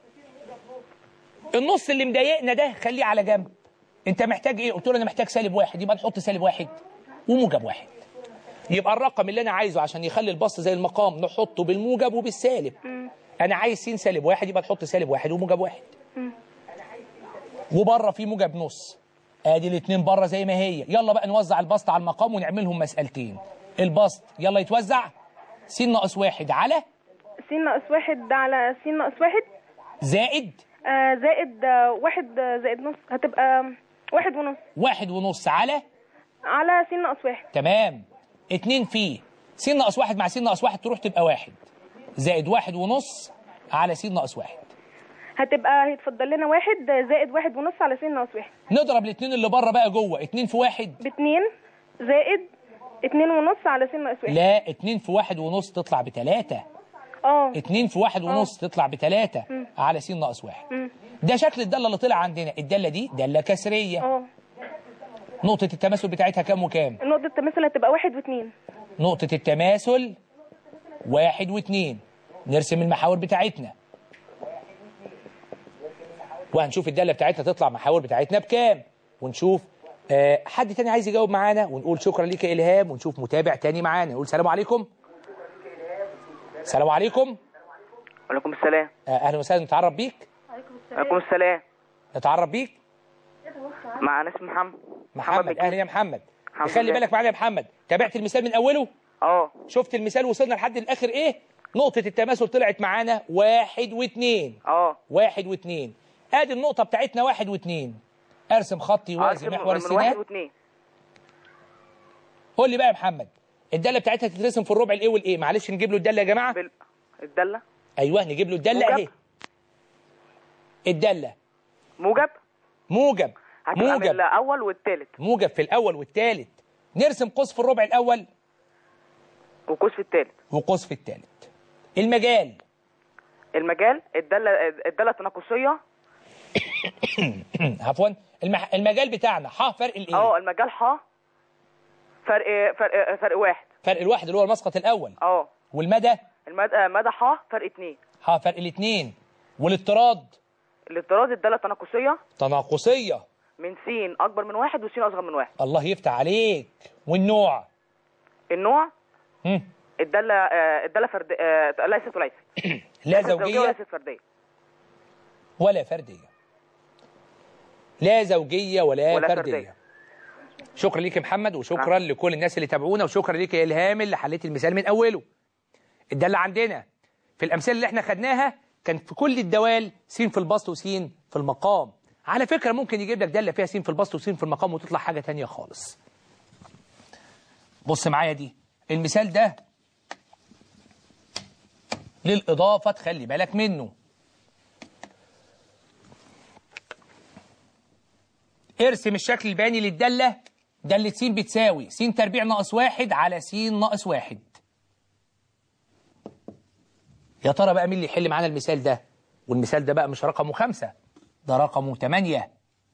النص اللي مضايقنا ده خليه على جنب انت محتاج ايه قلت له انا محتاج سالب واحد يبقى نحط سالب واحد وموجب واحد يبقى الرقم اللي انا عايزه عشان يخلي البسط زي المقام نحطه بالموجب وبالسالب انا عايز س سالب واحد يبقى نحط سالب واحد وموجب واحد وبره في موجب نص ادي الاثنين بره زي ما هي يلا بقى نوزع البسط على المقام ونعملهم مسألتين البسط يلا يتوزع س ناقص واحد على س ناقص واحد ده على س ناقص واحد زائد آه زائد آه واحد آه زائد نص هتبقى واحد ونص واحد ونص على على س ناقص واحد تمام اتنين فيه س ناقص واحد مع س ناقص واحد تروح تبقى واحد زائد واحد ونص على س ناقص واحد هتبقى هيتفضل لنا واحد آه، زائد واحد ونص على س ناقص واحد نضرب الاتنين اللي بره بقى جوه اتنين في واحد باتنين زائد اتنين ونص على س ناقص واحد لا اتنين في واحد ونص تطلع بتلاتة اه اتنين في واحد ونص تطلع بتلاتة على س ناقص واحد ده شكل الدالة اللي طلع عندنا الدالة دي دالة كسرية اه نقطة التماثل بتاعتها كام وكام نقطة التماثل هتبقى واحد واتنين نقطة التماثل واحد واثنين نرسم المحاور بتاعتنا وهنشوف الدالة بتاعتنا تطلع محاور بتاعتنا بكام ونشوف آه حد تاني عايز يجاوب معانا ونقول شكرا ليك يا الهام ونشوف متابع تاني معانا نقول سلام عليكم سلام عليكم وعليكم السلام آه اهلا وسهلا نتعرف بيك وعليكم السلام نتعرف بيك مع انس محمد محمد بكير. اهلا يا محمد الحمد خلي لله. بالك معانا يا محمد تابعت المثال من اوله اه شفت المثال وصلنا لحد الاخر ايه نقطة التماثل طلعت معانا واحد واثنين اه واحد واثنين ادي النقطة بتاعتنا واحد واثنين ارسم خط يوازي أرسم محور من واحد السينات واثنين قول لي بقى يا محمد الدالة بتاعتها تترسم في الربع الايه والايه معلش نجيب له الدالة يا جماعة بال... الدالة ايوه نجيب له الدالة موجب. اهي الدالة موجب موجب هتبقى من موجب الاول والثالث موجب في الاول والثالث نرسم قوس في الربع الاول وقوس في الثالث وقوس في الثالث المجال المجال الدالة الدالة التناقصية عفوا المح... المجال بتاعنا ح فرق الايه اه المجال ح فرق فرق فرق واحد فرق الواحد اللي هو المسقط الاول اه والمدى المدى مدى ح فرق اتنين ح فرق الاثنين والاضطراد الاضطراد الدالة التناقصية تناقصيه من س اكبر من واحد وس اصغر من واحد الله يفتح عليك والنوع النوع هم. الدالة آه، الدالة فرد آه، ليست وليست لا ليست زوجية زوجيه وليست فردية ولا فرديه لا زوجيه ولا, ولا فرديه. فردية. شكرا ليك يا محمد وشكرا نعم. لكل الناس اللي تابعونا وشكرا ليك يا الهام اللي حليت المثال من اوله الداله عندنا في الامثله اللي احنا خدناها كان في كل الدوال س في البسط وس في المقام على فكره ممكن يجيب لك داله فيها س في البسط وس في المقام وتطلع حاجه تانية خالص بص معايا دي المثال ده للاضافه تخلي بالك منه ارسم الشكل البياني للدالة دالة س بتساوي س تربيع ناقص واحد على س ناقص واحد يا ترى بقى مين اللي يحل معانا المثال ده والمثال ده بقى مش رقمه خمسة ده رقمه تمانية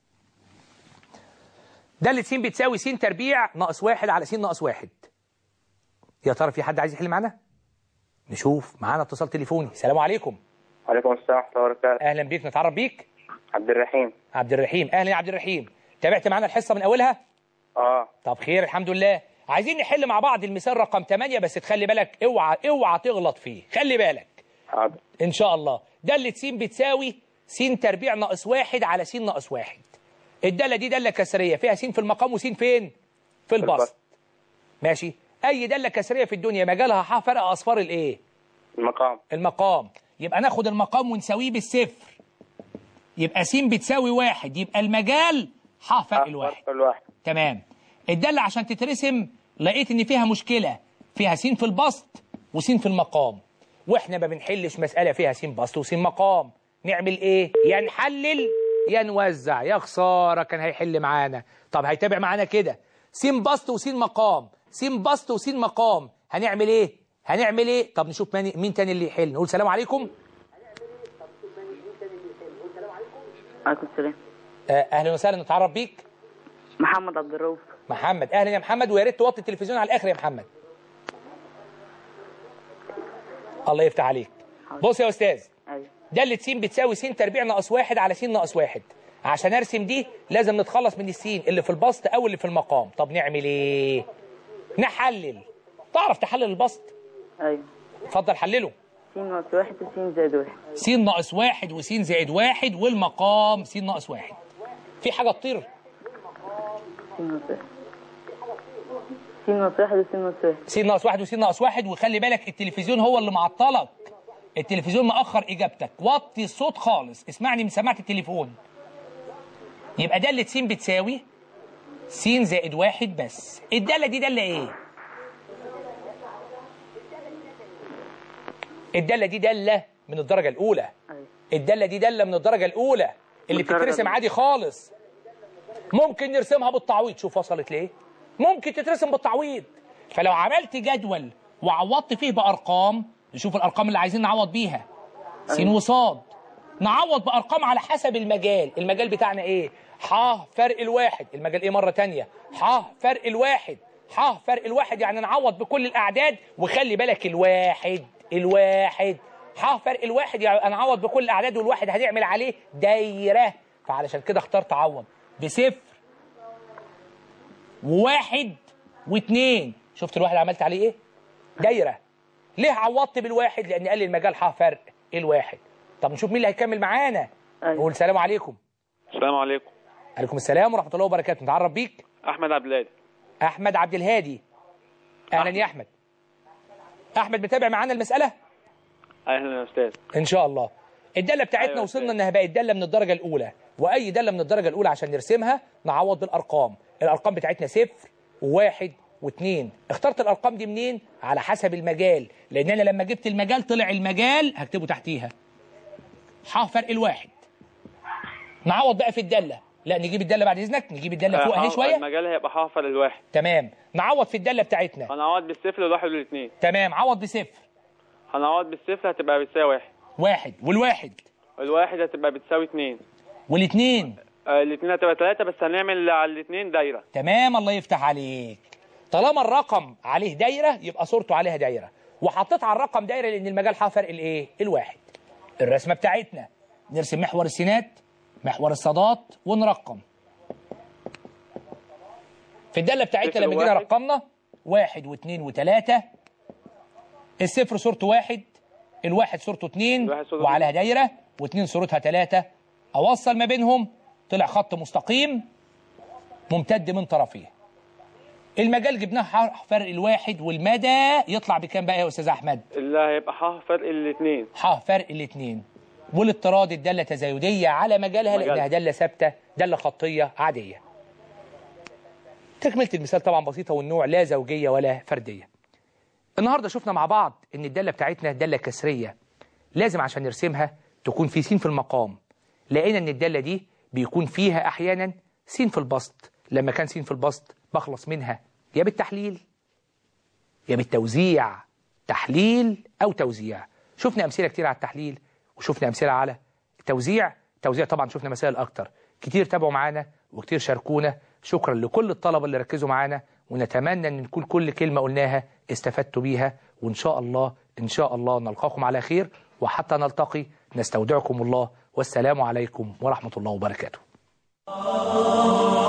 دالة س بتساوي س تربيع ناقص واحد على س ناقص واحد يا ترى في حد عايز يحل معانا نشوف معانا اتصال تليفوني السلام عليكم وعليكم السلام ورحمة الله وبركاته اهلا بيك نتعرف بيك عبد الرحيم عبد الرحيم اهلا يا عبد الرحيم تابعت معانا الحصة من اولها اه طب خير الحمد لله عايزين نحل مع بعض المثال رقم 8 بس تخلي بالك اوعى اوعى تغلط فيه خلي بالك حاضر ان شاء الله دالة س بتساوي س تربيع ناقص واحد على س ناقص واحد الدالة دي دالة كسرية فيها س في المقام وس فين في البسط البسط. ماشي اي دالة كسرية في الدنيا مجالها ح فرق اصفار الايه المقام المقام يبقى ناخد المقام ونساويه بالصفر يبقى س بتساوي واحد يبقى المجال ح فرق الواحد فرق الواحد تمام الدالة عشان تترسم لقيت ان فيها مشكلة فيها س في البسط وس في المقام واحنا ما بنحلش مسألة فيها س بسط وس مقام نعمل ايه يا نحلل يا نوزع يا خسارة كان هيحل معانا طب هيتابع معانا كده س بسط وس مقام س بسط وس مقام هنعمل ايه هنعمل ايه طب نشوف مين, مين تاني اللي يحل نقول سلام عليكم عليكم السلام آه، اهلا وسهلا نتعرف بيك محمد عبد الرؤوف محمد اهلا يا محمد ويا ريت توطي التلفزيون على الاخر يا محمد الله يفتح عليك بص يا استاذ ايوه دالة س بتساوي س تربيع ناقص واحد على س ناقص واحد عشان ارسم دي لازم نتخلص من السين اللي في البسط او اللي في المقام طب نعمل ايه نحلل تعرف تحلل البسط ايوه اتفضل حلله س ناقص واحد وس زائد واحد س ناقص واحد وس زائد واحد والمقام س ناقص واحد في حاجة تطير س ناقص واحد س ناقص واحد وس ناقص واحد س ناقص واحد وس ناقص واحد وخلي بالك التلفزيون هو اللي معطلك التلفزيون مأخر إجابتك وطي الصوت خالص اسمعني من سماعة التليفون يبقى دالة س بتساوي س زائد واحد بس الدالة دي دالة إيه؟ الدالة دي دالة من الدرجة الأولى ايوه الدالة دي دالة من الدرجة الأولى اللي الدرجة بتترسم الأولى. عادي خالص ممكن نرسمها بالتعويض شوف وصلت ليه ممكن تترسم بالتعويض فلو عملت جدول وعوضت فيه بأرقام نشوف الأرقام اللي عايزين نعوض بيها س وصاد نعوض بأرقام على حسب المجال المجال بتاعنا إيه ح فرق الواحد المجال إيه مرة تانية ح فرق الواحد ح فرق الواحد يعني نعوض بكل الأعداد وخلي بالك الواحد الواحد ح فرق الواحد يعني نعوض بكل الأعداد والواحد هنعمل عليه دايرة فعلشان كده اخترت أعوض بصفر وواحد واثنين شفت الواحد عملت عليه ايه دايره ليه عوضت بالواحد لان قال لي المجال ح فرق الواحد طب نشوف مين اللي هيكمل معانا أيوة. نقول سلام عليكم السلام عليكم عليكم السلام ورحمه الله وبركاته نتعرف بيك احمد عبد الهادي احمد عبد الهادي اهلا يا احمد احمد متابع معانا المساله اهلا يا استاذ ان شاء الله الداله بتاعتنا أيوة وصلنا أستاذ. انها بقت داله من الدرجه الاولى واي داله من الدرجه الاولى عشان نرسمها نعوض بالارقام الارقام بتاعتنا صفر وواحد واثنين اخترت الارقام دي منين على حسب المجال لان انا لما جبت المجال طلع المجال هكتبه تحتيها ح فرق الواحد نعوض بقى في الداله لا نجيب الداله بعد اذنك نجيب الداله فوق اهي شويه المجال هيبقى حافر الواحد تمام نعوض في الداله بتاعتنا هنعوض بالصفر والواحد والاثنين تمام عوض بصفر هنعوض بالصفر هتبقى بتساوي واحد واحد والواحد الواحد هتبقى بتساوي اتنين والاثنين آه، الاثنين هتبقى ثلاثة بس هنعمل على الاثنين دايرة تمام الله يفتح عليك طالما الرقم عليه دايره يبقى صورته عليها دايره وحطيت على الرقم دايره لان المجال ح فرق الايه الواحد الرسمه بتاعتنا نرسم محور السينات محور الصادات ونرقم في الداله بتاعتنا صفر لما جينا وواحد. رقمنا واحد واثنين وثلاثه الصفر صورته واحد الواحد صورته اثنين الواحد صورته وعليها دايره واثنين صورتها ثلاثه اوصل ما بينهم طلع خط مستقيم ممتد من طرفيه المجال جبناه ح- فرق الواحد والمدى يطلع بكام بقى يا استاذ احمد اللي هيبقى ح فرق الاثنين ح فرق الاثنين والاضطراد الداله تزايديه على مجالها مجال. لانها داله ثابته داله خطيه عاديه تكمله المثال طبعا بسيطه والنوع لا زوجيه ولا فرديه النهارده شفنا مع بعض ان الداله بتاعتنا داله كسريه لازم عشان نرسمها تكون في س في المقام لقينا ان الداله دي بيكون فيها احيانا س في البسط لما كان س في البسط بخلص منها يا بالتحليل يا بالتوزيع تحليل او توزيع شفنا امثله كتير على التحليل وشفنا امثله على التوزيع توزيع طبعا شفنا مسائل اكتر كتير تابعوا معانا وكتير شاركونا شكرا لكل الطلبه اللي ركزوا معانا ونتمنى ان نكون كل كلمه قلناها استفدتوا بيها وان شاء الله ان شاء الله نلقاكم على خير وحتى نلتقي نستودعكم الله والسلام عليكم ورحمه الله وبركاته